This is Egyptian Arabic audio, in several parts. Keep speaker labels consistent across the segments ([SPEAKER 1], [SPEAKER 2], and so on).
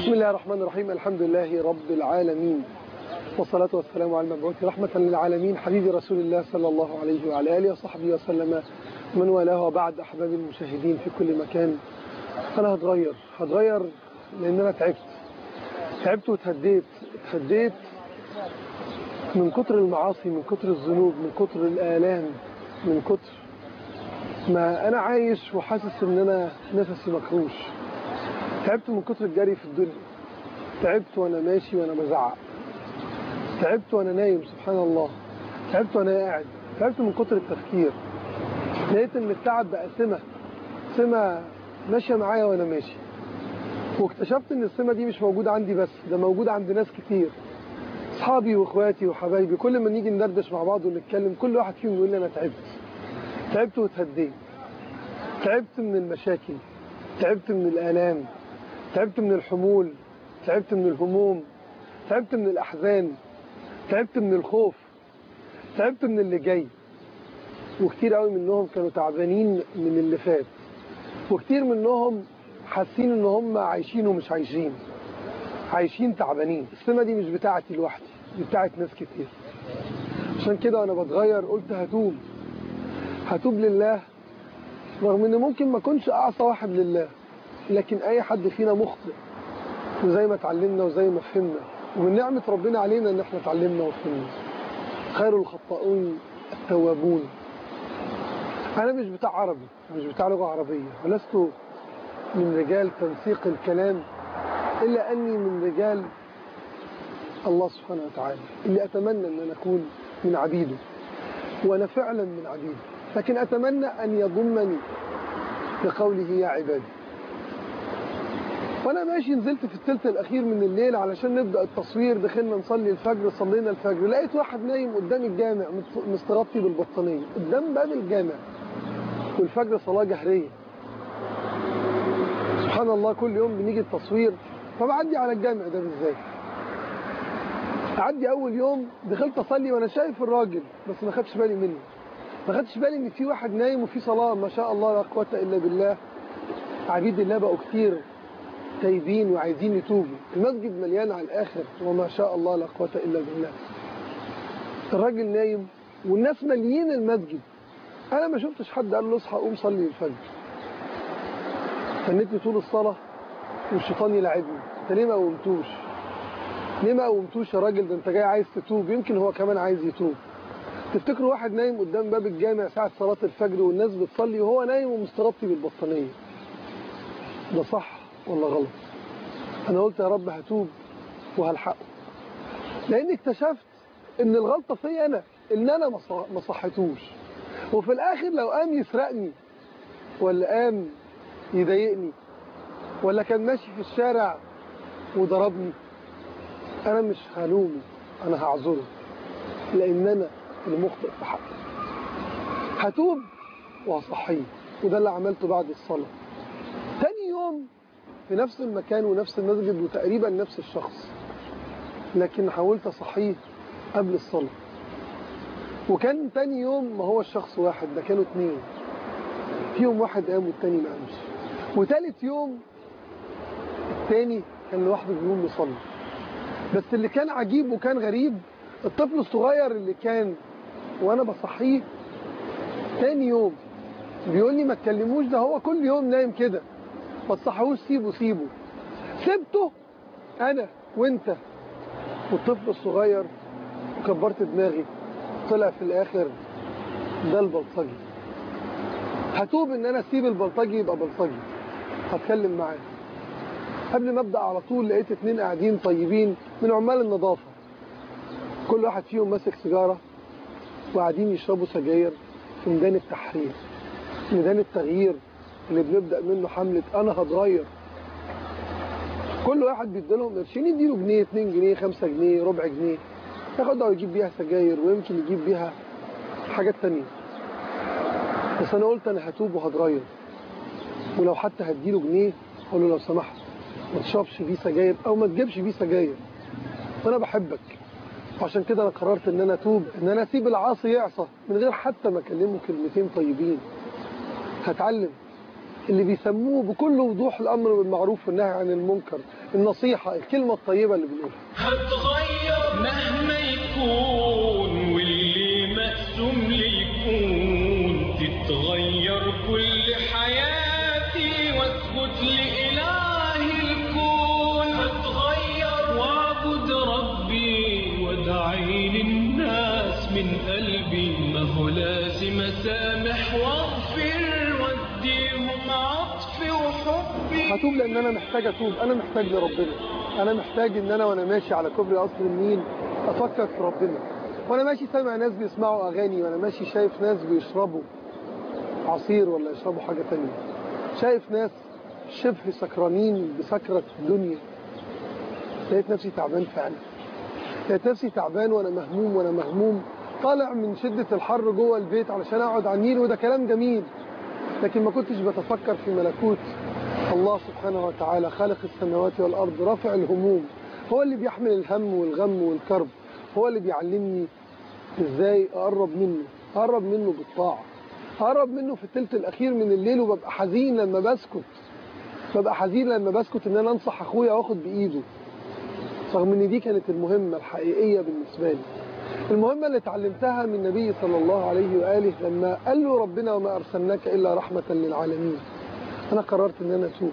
[SPEAKER 1] بسم الله الرحمن الرحيم الحمد لله رب العالمين والصلاة والسلام على المبعوث رحمة للعالمين حبيبي رسول الله صلى الله عليه وعلى آله وصحبه وسلم من والاه وبعد أحبابي المشاهدين في كل مكان أنا هتغير هتغير لأن أنا تعبت تعبت وتهديت اتهديت من كتر المعاصي من كتر الذنوب من كتر الآلام من كتر ما أنا عايش وحاسس إن أنا نفسي مكروش تعبت من كتر الجري في الدنيا تعبت وأنا ماشي وأنا بزعق تعبت وأنا نايم سبحان الله تعبت وأنا قاعد تعبت من كتر التفكير لقيت إن التعب بقى سمة سمة ماشية معايا وأنا ماشي واكتشفت إن السمة دي مش موجودة عندي بس ده موجودة عند ناس كتير أصحابي وإخواتي وحبايبي كل ما نيجي ندردش مع بعض ونتكلم كل واحد فيهم يقول لي أنا تعبت تعبت واتهديت تعبت من المشاكل تعبت من الآلام تعبت من الحمول تعبت من الهموم تعبت من الأحزان تعبت من الخوف تعبت من اللي جاي وكتير قوي منهم كانوا تعبانين من اللي فات وكتير منهم حاسين ان هم عايشين ومش عايشين عايشين تعبانين السمة دي مش بتاعتي لوحدي دي بتاعت ناس كتير عشان كده وانا بتغير قلت هتوب هتوب لله رغم ان ممكن ما اكونش اعصى واحد لله لكن اي حد فينا مخطئ وزي ما اتعلمنا وزي ما فهمنا ومن نعمة ربنا علينا ان احنا اتعلمنا وفهمنا خير الخطائون التوابون انا مش بتاع عربي مش بتاع لغة عربية ولست من رجال تنسيق الكلام الا اني من رجال الله سبحانه وتعالى اللي اتمنى ان انا اكون من عبيده وانا فعلا من عبيده لكن اتمنى ان يضمني بقوله يا عبادي وانا ماشي نزلت في الثلث الاخير من الليل علشان نبدا التصوير دخلنا نصلي الفجر صلينا الفجر لقيت واحد نايم قدام الجامع مستغطي بالبطانيه قدام باب الجامع والفجر صلاه جهريه سبحان الله كل يوم بنيجي التصوير فبعدي على الجامع ده بالذات اعدي اول يوم دخلت اصلي وانا شايف الراجل بس ما خدش بالي منه ما خدش بالي ان في واحد نايم وفي صلاه ما شاء الله لا قوه الا بالله عبيد الله بقوا كتير تايبين وعايزين يتوبوا المسجد مليان على الاخر وما شاء الله لا قوه الا بالله الراجل نايم والناس مليين المسجد انا ما شفتش حد قال له اصحى قوم صلي الفجر فنتني طول الصلاه والشيطان يلعبني انت ليه ما قومتوش ليه ما قومتوش يا راجل ده انت جاي عايز تتوب يمكن هو كمان عايز يتوب تفتكروا واحد نايم قدام باب الجامع ساعة صلاة الفجر والناس بتصلي وهو نايم ومستغطي بالبطانية ده صح ولا غلط انا قلت يا رب هتوب وهلحقه لاني اكتشفت ان الغلطة في انا ان انا ما صحيتوش وفي الاخر لو قام يسرقني ولا قام يضايقني ولا كان ماشي في الشارع وضربني انا مش هلومه انا هعذره لان انا المخطئ في حقه هتوب وهصحيه وده اللي عملته بعد الصلاة تاني يوم في نفس المكان ونفس المسجد وتقريبا نفس الشخص لكن حاولت اصحيه قبل الصلاة وكان تاني يوم ما هو الشخص واحد ده كانوا اتنين فيهم واحد قام والتاني ما قامش وتالت يوم التاني كان لوحده بيقوم يصلي بس اللي كان عجيب وكان غريب الطفل الصغير اللي كان وانا بصحيه تاني يوم بيقول لي ما تكلموش ده هو كل يوم نايم كده ما تصحوش سيبه سيبه سبته انا وانت والطفل الصغير وكبرت دماغي طلع في الاخر ده البلطجي هتوب ان انا اسيب البلطجي يبقى بلطجي هتكلم معاه قبل ما ابدا على طول لقيت اتنين قاعدين طيبين من عمال النظافه كل واحد فيهم ماسك سيجاره وقاعدين يشربوا سجاير في ميدان التحرير ميدان التغيير اللي بنبدا منه حمله انا هتغير كل واحد بيديلهم قرشين يديله جنيه 2 جنيه 5 جنيه ربع جنيه ياخدها ويجيب بيها سجاير ويمكن يجيب بيها حاجات تانية بس انا قلت انا هتوب وهتغير ولو حتى هديله جنيه اقول له لو سمحت ما تشربش بيه سجاير او ما تجيبش بيه سجاير انا بحبك وعشان كده انا قررت ان انا اتوب ان انا اسيب العاصي يعصى من غير حتى ما اكلمه كلمتين طيبين هتعلم اللي بيسموه بكل وضوح الامر بالمعروف والنهي عن المنكر النصيحة الكلمة الطيبة اللي بنقولها
[SPEAKER 2] هتغير مهما يكون واللي مقسوم لي يكون تتغير كل حياتي واسجد لإله الكون هتغير واعبد ربي وادعي للناس من قلبي ما هو لازم اسامح واغفر واديهم عطفي وحبي
[SPEAKER 1] هتوب لان انا محتاج اتوب انا محتاج لربنا انا محتاج ان انا وانا ماشي على كوبري قصر النيل افكر في ربنا وانا ماشي سامع ناس بيسمعوا اغاني وانا ماشي شايف ناس بيشربوا عصير ولا يشربوا حاجة تانية شايف ناس شبه سكرانين بسكرة الدنيا لقيت نفسي تعبان فعلا لقيت نفسي تعبان وانا مهموم وانا مهموم طالع من شدة الحر جوه البيت علشان اقعد على النيل وده كلام جميل لكن ما كنتش بتفكر في ملكوت الله سبحانه وتعالى خالق السماوات والأرض رافع الهموم هو اللي بيحمل الهم والغم والكرب هو اللي بيعلمني ازاي اقرب منه اقرب منه بالطاعة اقرب منه في الثلث الاخير من الليل وببقى حزين لما بسكت ببقى حزين لما بسكت ان انا انصح اخويا واخد بايده رغم ان دي كانت المهمة الحقيقية بالنسبة لي المهمة اللي اتعلمتها من النبي صلى الله عليه وآله لما قال له ربنا وما أرسلناك إلا رحمة للعالمين أنا قررت إن أنا أتوب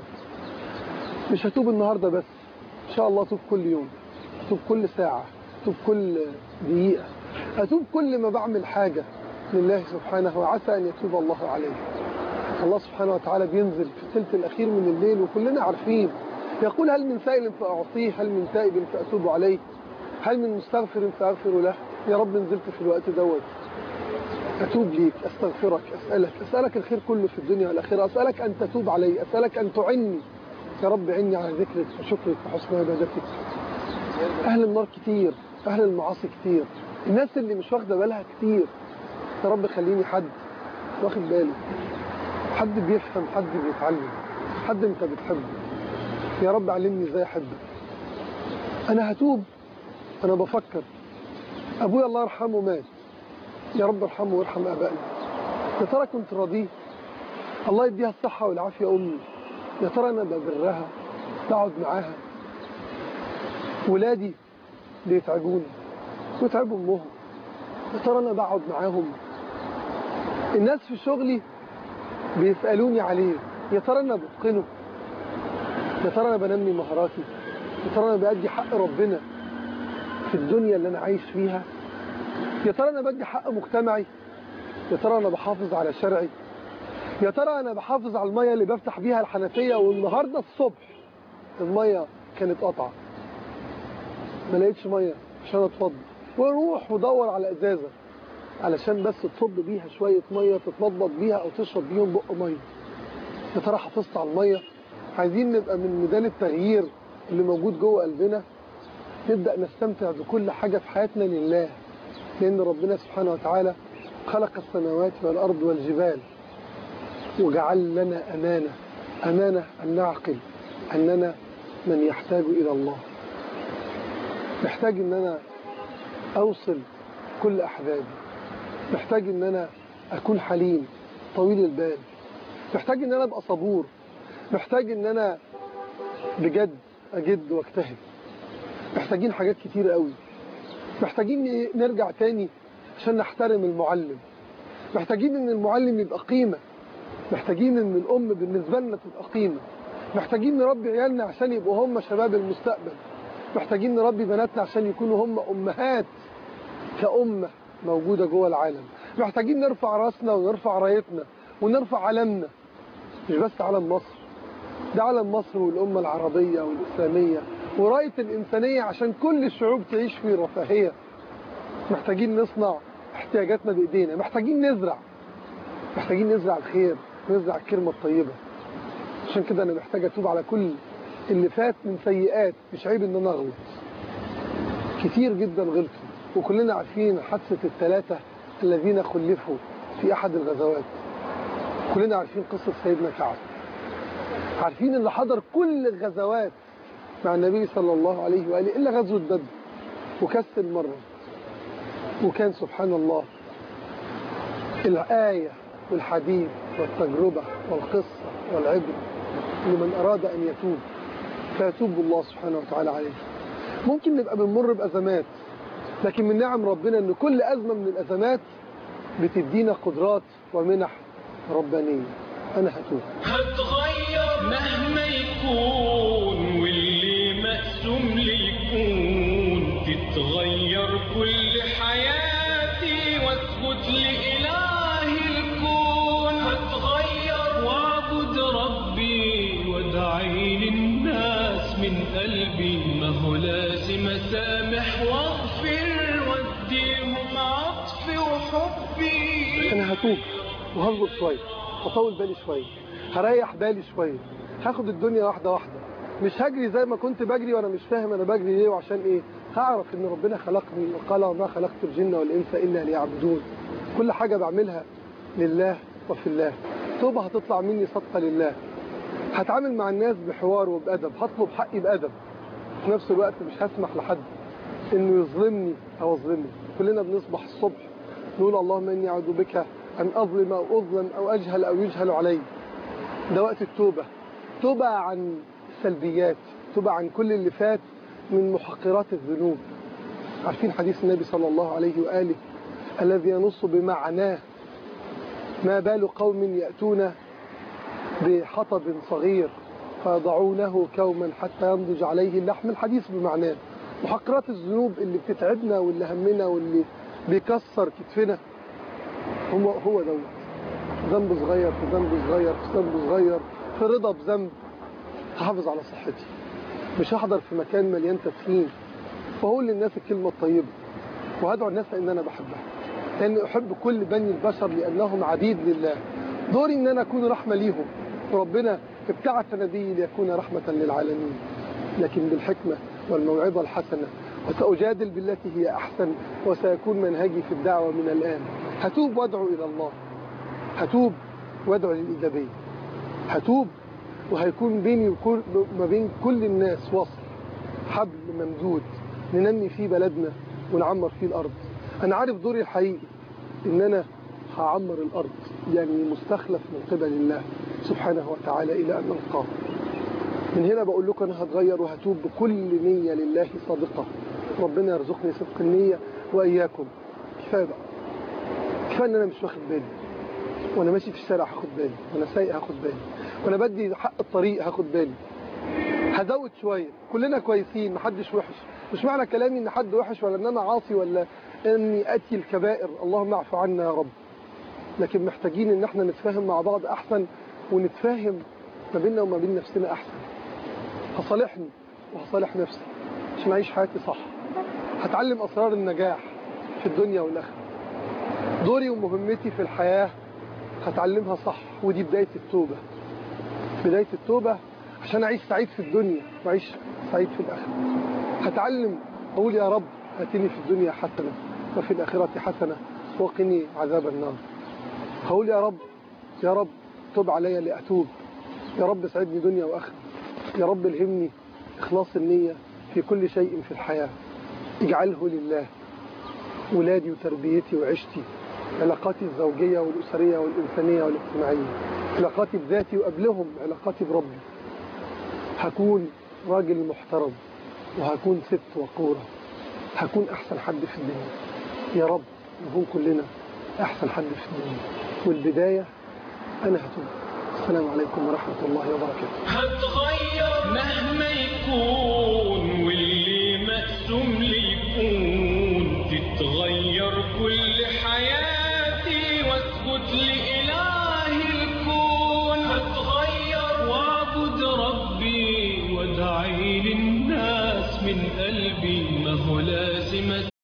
[SPEAKER 1] مش هتوب النهاردة بس إن شاء الله أتوب كل يوم أتوب كل ساعة أتوب كل دقيقة أتوب كل ما بعمل حاجة لله سبحانه وعسى أن يتوب الله عليه الله سبحانه وتعالى بينزل في الثلث الأخير من الليل وكلنا عارفين يقول هل من سائل فأعطيه هل من تائب فأتوب عليه هل من مستغفر فأغفر له يا رب نزلت في الوقت دوت أتوب ليك أستغفرك أسألك أسألك الخير كله في الدنيا والآخرة أسألك أن تتوب علي أسألك أن تعني يا رب عني على ذكرك وشكرك وحسن عبادتك أهل النار كتير أهل المعاصي كتير الناس اللي مش واخدة بالها كتير يا رب خليني حد واخد باله حد بيفهم حد بيتعلم حد انت بتحبه يا رب علمني ازاي احبك انا هتوب انا بفكر ابويا الله يرحمه مات يا رب ارحمه وارحم ابائنا يا ترى كنت راضيه الله يديها الصحة والعافية امي يا ترى انا ببرها بقعد معاها ولادي بيتعبوني ويتعبوا امهم يا ترى انا بقعد معاهم الناس في شغلي بيسألوني عليه يا ترى انا بتقنه يا ترى انا بنمي مهاراتي يا ترى انا بأدي حق ربنا في الدنيا اللي انا عايش فيها يا ترى انا بدي حق مجتمعي يا ترى انا بحافظ على شرعي يا ترى انا بحافظ على الميه اللي بفتح بيها الحنفيه والنهارده الصبح الميه كانت قطعه ما لقيتش ميه عشان اتفضل واروح ودور على ازازه علشان بس تصب بيها شويه ميه تتمضمض بيها او تشرب بيهم بق ميه يا ترى حافظت على الميه عايزين نبقى من ميدان التغيير اللي موجود جوه قلبنا نبدأ نستمتع بكل حاجة في حياتنا لله لأن ربنا سبحانه وتعالى خلق السماوات والأرض والجبال وجعل لنا أمانة أمانة أن نعقل أننا من يحتاج إلى الله محتاج أن أنا أوصل كل أحبابي محتاج أن أنا أكون حليم طويل البال محتاج أن أنا أبقى صبور محتاج أن أنا بجد أجد واجتهد محتاجين حاجات كتير قوي محتاجين نرجع تاني عشان نحترم المعلم محتاجين ان المعلم يبقى قيمة محتاجين ان الام بالنسبة لنا تبقى قيمة محتاجين نربي عيالنا عشان يبقوا هم شباب المستقبل محتاجين نربي بناتنا عشان يكونوا هم امهات كأمة موجودة جوه العالم محتاجين نرفع راسنا ونرفع رايتنا ونرفع علمنا مش بس علم مصر ده علم مصر والأمة العربية والإسلامية وراية الإنسانية عشان كل الشعوب تعيش في رفاهية محتاجين نصنع احتياجاتنا بإيدينا محتاجين نزرع محتاجين نزرع الخير نزرع الكلمة الطيبة عشان كده أنا محتاج أتوب على كل اللي فات من سيئات مش عيب إن أنا أغلط كتير جدا غلطوا وكلنا عارفين حادثة الثلاثة الذين خلفوا في أحد الغزوات كلنا عارفين قصة سيدنا كعب عارفين اللي حضر كل الغزوات مع النبي صلى الله عليه وآله إلا غزوة بدر وكسل مرة وكان سبحان الله الآية والحديث والتجربة والقصة والعبرة لمن أراد أن يتوب فيتوب الله سبحانه وتعالى عليه ممكن نبقى بنمر بأزمات لكن من نعم ربنا أن كل أزمة من الأزمات بتدينا قدرات ومنح ربانية أنا هتوب
[SPEAKER 2] هتغير مهما يكون واللي مقسوم لي يكون تتغير كل حياتي واسجد لإله الكون هتغير واعبد ربي وادعي للناس من قلبي ما هو لازم اسامح واغفر واديهم عطفي وحبي
[SPEAKER 1] أنا هتوب وهظبط شوية هطول بالي شوية هريح بالي شوية هاخد الدنيا واحدة واحدة مش هجري زي ما كنت بجري وانا مش فاهم انا بجري ليه وعشان ايه هعرف ان ربنا خلقني وقال وما خلقت الجن والانس الا ليعبدون كل حاجة بعملها لله وفي الله توبة هتطلع مني صدقة لله هتعامل مع الناس بحوار وبأدب هطلب حقي بأدب في نفس الوقت مش هسمح لحد انه يظلمني او اظلمه كلنا بنصبح الصبح نقول اللهم اني اعوذ بك ان اظلم او اظلم او اجهل او يجهل علي ده وقت التوبة توبة عن السلبيات توبة عن كل اللي فات من محقرات الذنوب عارفين حديث النبي صلى الله عليه وآله الذي ينص بمعناه ما بال قوم يأتون بحطب صغير فيضعونه كوما حتى ينضج عليه اللحم الحديث بمعناه محقرات الذنوب اللي بتتعبنا واللي همنا واللي بيكسر كتفنا هو هو دوت ذنب صغير في ذنب صغير في ذنب صغير في رضا بذنب هحافظ على صحتي مش هحضر في مكان مليان تدخين وهقول للناس الكلمة الطيبة وهدعو الناس ان انا بحبها لاني احب كل بني البشر لانهم عبيد لله دوري ان انا اكون رحمة ليهم وربنا ابتعث نبي ليكون رحمة للعالمين لكن بالحكمة والموعظة الحسنة وسأجادل بالتي هي أحسن وسيكون منهجي في الدعوة من الآن هتوب وادعو إلى الله هتوب وادعو للإيجابية هتوب وهيكون بيني وما بين كل الناس وصل حبل ممدود ننمي فيه بلدنا ونعمر فيه الأرض أنا عارف دوري الحقيقي إن أنا هعمر الأرض يعني مستخلف من قبل الله سبحانه وتعالى إلى أن نلقاه من هنا بقول لكم أنا هتغير وهتوب بكل نية لله صادقة ربنا يرزقني صدق النية وإياكم كفاية بقى كفاية إن أنا مش واخد بالي وأنا ماشي في الشارع هاخد بالي وأنا سايق هاخد بالي وأنا بدي حق الطريق هاخد بالي هزود شوية كلنا كويسين محدش وحش مش معنى كلامي إن حد وحش ولا إن أنا عاصي ولا إني أتي الكبائر اللهم اعف عنا يا رب لكن محتاجين إن احنا نتفاهم مع بعض أحسن ونتفاهم ما بيننا وما بين نفسنا أحسن هصالحني وهصالح نفسي عشان أعيش حياتي صح هتعلم أسرار النجاح في الدنيا والآخرة دوري ومهمتي في الحياة هتعلمها صح ودي بداية التوبة بداية التوبة عشان أعيش سعيد في الدنيا وأعيش سعيد في الآخرة هتعلم أقول يا رب أتني في الدنيا حسنة وفي الآخرة حسنة وقني عذاب النار هقول يا رب يا رب تب علي لأتوب يا رب سعدني دنيا وآخرة يا رب الهمني إخلاص النية في كل شيء في الحياة اجعله لله ولادي وتربيتي وعشتي علاقاتي الزوجية والأسرية والإنسانية والاجتماعية علاقاتي بذاتي وقبلهم علاقاتي بربي هكون راجل محترم وهكون ست وقورة هكون أحسن حد في الدنيا يا رب نكون كلنا أحسن حد في الدنيا والبداية أنا هتوب السلام عليكم ورحمة الله وبركاته
[SPEAKER 2] هتغير مهما يكون واللي مقسوم لي يكون تتغير كل حياتي واسجد لإله الكون هتغير واعبد ربي وادعي للناس من قلبي ما هو لازم